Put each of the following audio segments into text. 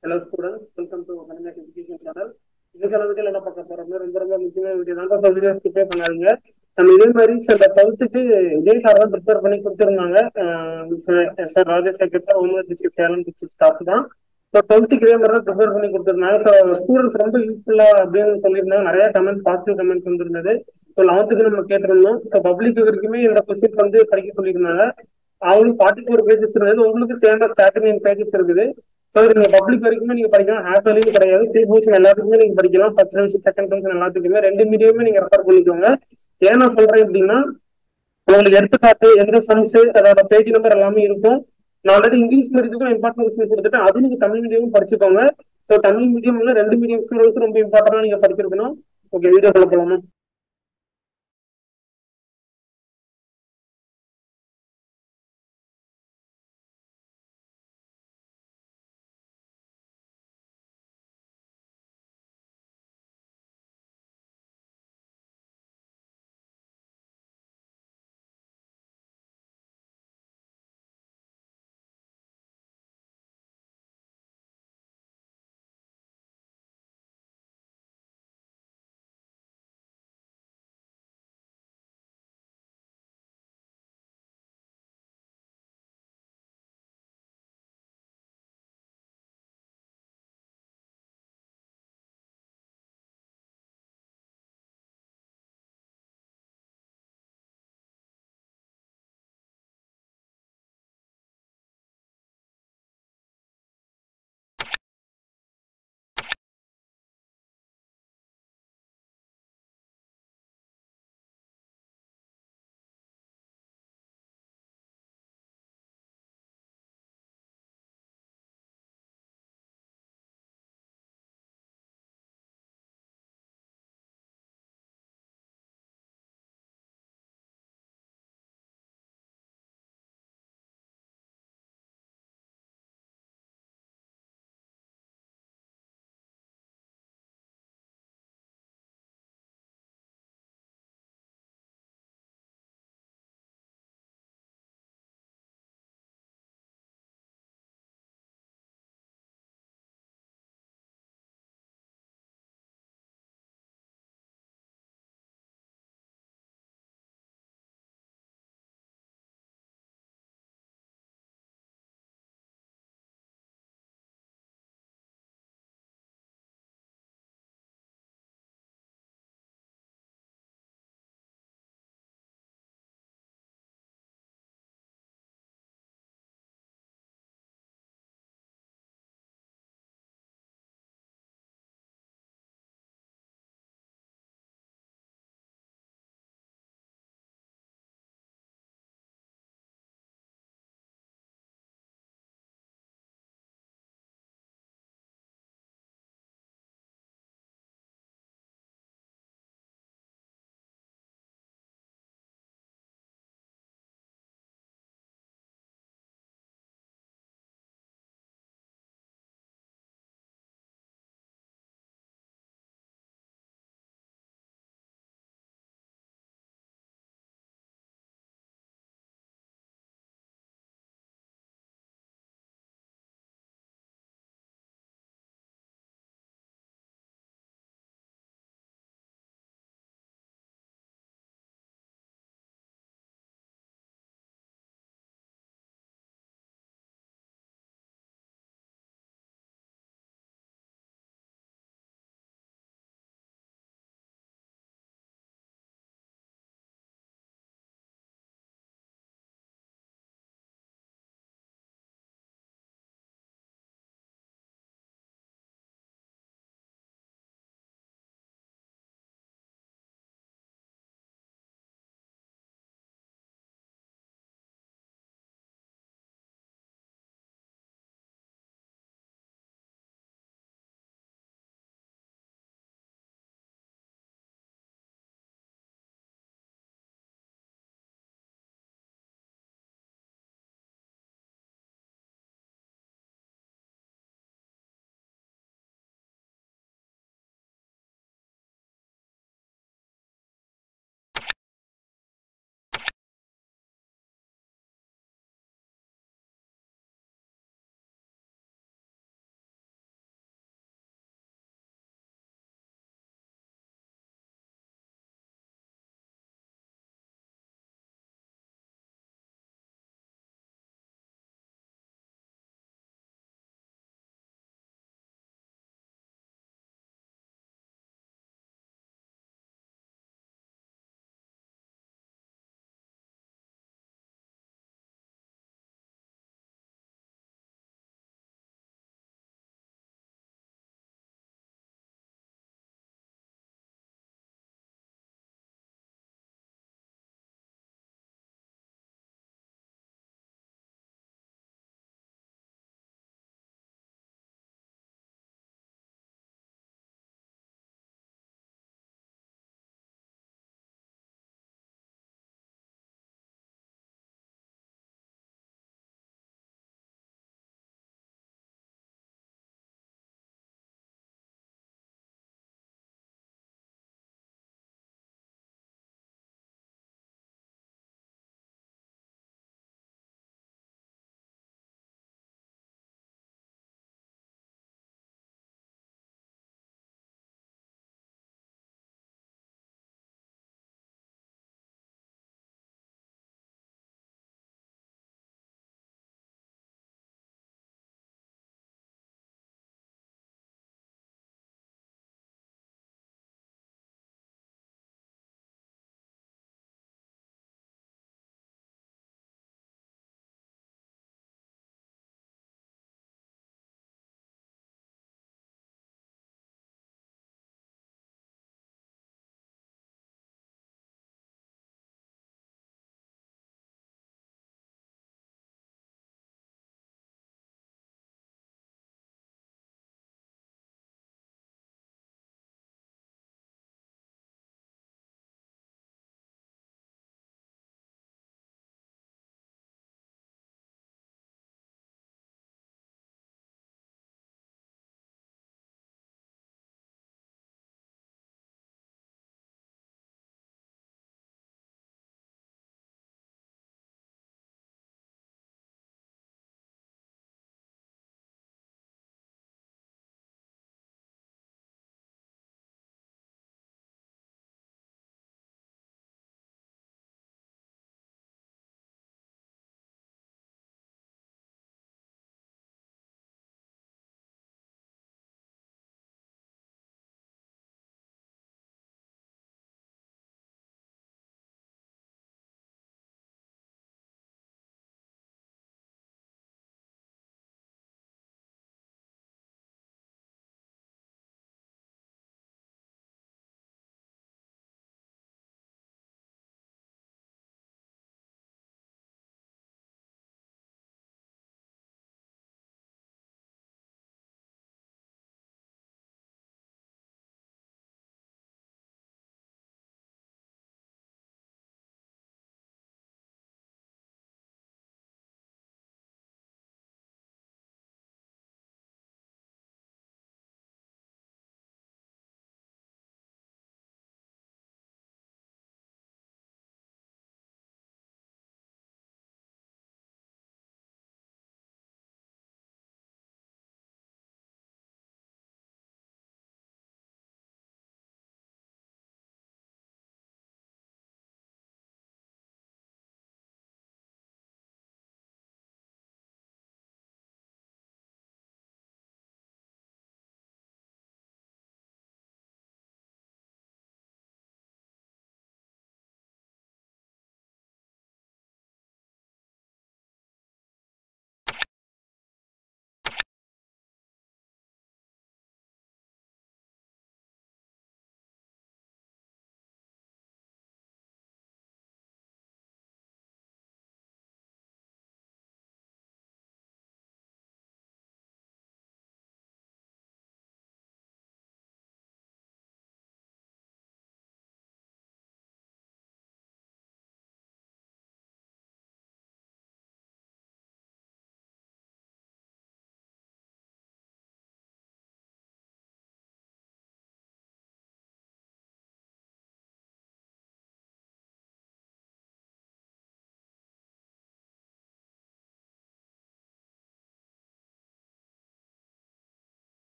hello students welcome to Manimek education channel இன்னைக்கு அளவுக்கு என்ன பார்க்க போறோம்னா ரொம்ப ரொம்ப முக்கியமான வீடியோ தான் ஸோ வீடியோ ஸ்கிப்பே பண்ணாதீங்க நம்ம இதே மாதிரி சில டுவெல்த்துக்கு விஜய் சார் தான் ப்ரிப்பேர் பண்ணி கொடுத்துருந்தாங்க சார் ராஜசேகர் சார் ஒன்று டிஸ்ட்ரிக்ட் சேலம் டிஸ்ட்ரிக்ட் ஸ்டாஃப் தான் ஸோ டுவெல்த்துக்கு இதே மாதிரி தான் ப்ரிப்பேர் பண்ணி கொடுத்துருந்தாங்க ஸோ ஸ்டூடெண்ட்ஸ் ரொம்ப யூஸ்ஃபுல்லா அப்படின்னு சொல்லியிருந்தாங்க நிறைய கமெண்ட் பாசிட்டிவ் கமெண்ட் வந்திருந்தது ஸோ லெவன்த்துக்கு நம்ம கேட்டிருந்தோம் ஸோ பப்ளிக் வரைக்குமே இந்த கொஸ்டின்ஸ் வந்து படிக்க சொல்லியிருந்தாங்க அவங்களுக்கு ஃபார்ட்டி ஃபோர் பேஜஸ் இருந்தது உங்களுக்கு சேமா தேர்ட்டி நைன் பேஜஸ் இருக்குது ஸோ நீங்க பப்ளிக் வரைக்குமே நீங்க படிக்கலாம் ஹாஃப் வேலையும் கிடையாது த்ரீ போர்ஷன் எல்லாத்துக்குமே நீங்க படிக்கலாம் ஃபர்ஸ்ட் டிவிஷன் செகண்ட் டிவிஷன் எல்லாத்துக்குமே ரெண்டு மீடியமே நீங்க ரெஃபர் பண்ணிக்கோங்க ஏன் நான் சொல்றேன் அப்படின்னா உங்களுக்கு எடுத்துக்காட்டு எந்த சம்ஸ் அதோட பேஜ் நம்பர் எல்லாமே இருக்கும் நான் ஆல்ரெடி இங்கிலீஷ் மீடியத்துக்கும் இம்பார்ட்டன்ட் கொஸ்டின் கொடுத்துட்டேன் அது நீங்க தமிழ் மீடியமும் படிச்சுக்கோங்க ஸோ தமிழ் மீடியம்ல ரெண்டு மீடியம் ஸ்டூடெண்ட்ஸ் ரொம்ப இம்பார்ட்டன்டா நீங்க படிச்சிருக்கணும் ஓகே வீடியோ போலாமா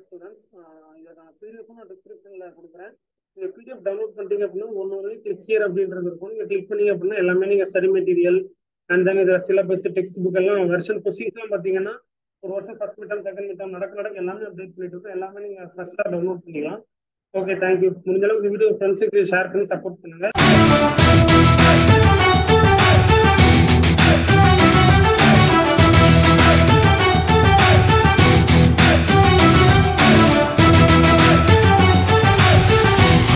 ஸ்டூடெண்ட்ஸ் இதற்கான பிடிஎஃப் நான் டிஸ்கிரிப்ஷன்ல கொடுக்குறேன் நீங்க பிடிஎஃப் டவுன்லோட் பண்ணிட்டீங்க அப்படின்னா ஒன்று ஒன்று கிளிக் ஹியர் அப்படின்றது இருக்கும் நீங்க கிளிக் பண்ணீங்க அப்படின்னா எல்லாமே நீங்க ஸ்டடி மெட்டீரியல் அண்ட் தென் இதில் சிலபஸ் டெக்ஸ்ட் புக் எல்லாம் வெர்ஷன் கொஸ்டின்ஸ்லாம் பார்த்தீங்கன்னா ஒரு வருஷம் ஃபர்ஸ்ட் மிட்டம் செகண்ட் மிட்டம் நடக்க நடக்க எல்லாமே அப்டேட் பண்ணிட்டு இருக்கோம் எல்லாமே நீங்க ஃபர்ஸ்ட்டாக டவுன்லோட் பண்ணிக்கலாம் ஓகே தேங்க்யூ முடிஞ்ச அளவுக்கு வீடியோ ஃப்ரெண்ட்ஸுக்கு ஷேர் பண்ணி சப்போர்ட் பண்ணுங்க